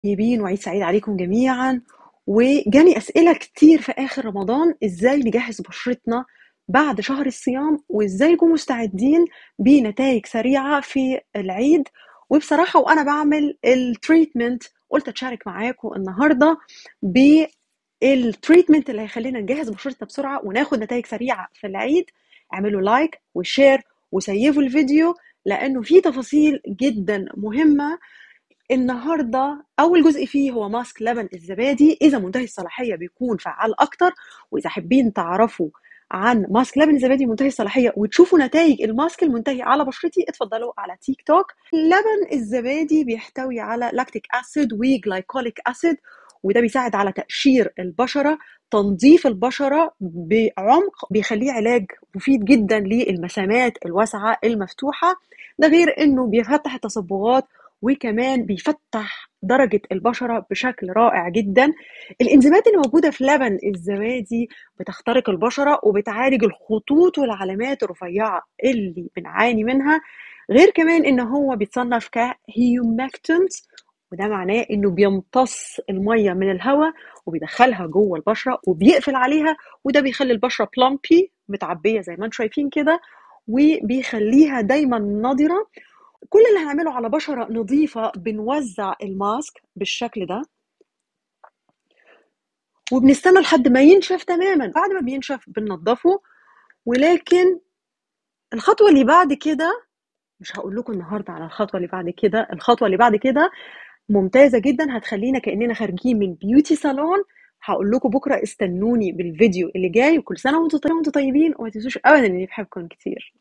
طيبين وعيد سعيد عليكم جميعا وجاني أسئلة كتير في آخر رمضان إزاي نجهز بشرتنا بعد شهر الصيام وإزاي نكون مستعدين بنتائج سريعة في العيد وبصراحة وأنا بعمل التريتمنت قلت أتشارك معاكم النهاردة بالتريتمنت اللي هيخلينا نجهز بشرتنا بسرعة وناخد نتائج سريعة في العيد اعملوا لايك وشير وسيفوا الفيديو لأنه في تفاصيل جدا مهمة النهارده اول جزء فيه هو ماسك لبن الزبادي اذا منتهي الصلاحيه بيكون فعال اكتر واذا حابين تعرفوا عن ماسك لبن الزبادي منتهي الصلاحيه وتشوفوا نتائج الماسك المنتهي على بشرتي اتفضلوا على تيك توك لبن الزبادي بيحتوي على لاكتيك اسيد وجلايكوليك اسيد وده بيساعد على تقشير البشره تنظيف البشره بعمق بيخليه علاج مفيد جدا للمسامات الواسعه المفتوحه ده غير انه بيفتح التصبغات وكمان بيفتح درجة البشرة بشكل رائع جدا الإنزيمات اللي موجودة في لبن الزبادي بتخترق البشرة وبتعالج الخطوط والعلامات الرفيعة اللي بنعاني منها غير كمان إن هو بيتصنف كهيوماكتنت وده معناه إنه بيمتص المية من الهواء وبيدخلها جوه البشرة وبيقفل عليها وده بيخلي البشرة بلامبي متعبية زي ما انتم شايفين كده وبيخليها دايما نضرة كل اللي هنعمله على بشرة نظيفة بنوزع الماسك بالشكل ده وبنستنى لحد ما ينشف تماما بعد ما بينشف بننضفه ولكن الخطوة اللي بعد كده مش هقول لكم النهاردة على الخطوة اللي بعد كده الخطوة اللي بعد كده ممتازة جدا هتخلينا كأننا خارجين من بيوتي صالون هقول لكم بكرة استنوني بالفيديو اللي جاي وكل سنة وانتم طيبين وما تنسوش أبدا إني بحبكم كتير